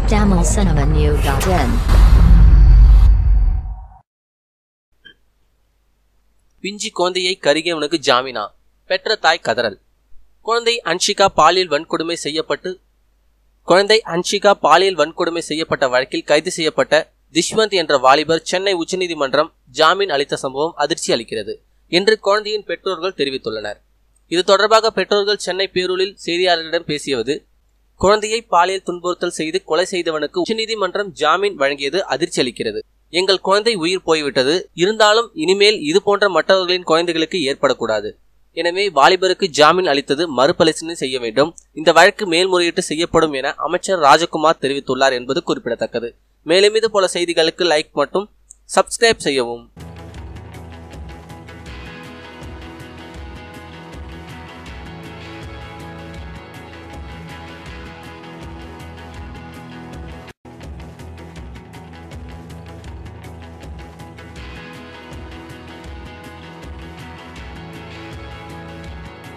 tamilcinemanew.in பிஞ்சி குழந்தையை கருகியவனுக்கு ஜாமீனா பெற்ற தாய் கதறல் குழந்தை அன்ஷிகா பாலியல் வன்கொடுமை செய்யப்பட்டு குழந்தை அன்ஷிகா பாலியல் வன்கொடுமை செய்யப்பட்ட வழக்கில் கைது செய்யப்பட்ட திஷ்வந்த் என்ற வாலிபர் சென்னை உச்சநீதிமன்றம் ஜாமீன் அளித்த சம்பவம் அதிர்ச்சி அளிக்கிறது என்று குழந்தையின் பெற்றோர்கள் தெரிவித்துள்ளனர் இது தொடர்பாக பெற்றோர்கள் சென்னை பேரூரில் செய்தியாளர்களிடம் பேசியது குழந்தையை பாலியல் துன்புறுத்தல் செய்து கொலை செய்தவனுக்கு உச்சநீதிமன்றம் ஜாமீன் வழங்கியது அதிர்ச்சி அளிக்கிறது எங்கள் குழந்தை உயிர் போய்விட்டது இருந்தாலும் இனிமேல் இது போன்ற மற்றவர்களின் குழந்தைகளுக்கு ஏற்படக்கூடாது எனவே வாலிபருக்கு ஜாமீன் அளித்தது மறுபரிசீலனை செய்ய வேண்டும் இந்த வழக்கு மேல்முறையீட்டு செய்யப்படும் என அமைச்சர் ராஜகுமார் தெரிவித்துள்ளார் என்பது குறிப்பிடத்தக்கது மேலும் இது போல செய்திகளுக்கு லைக் மற்றும் சப்ஸ்கிரைப் செய்யவும்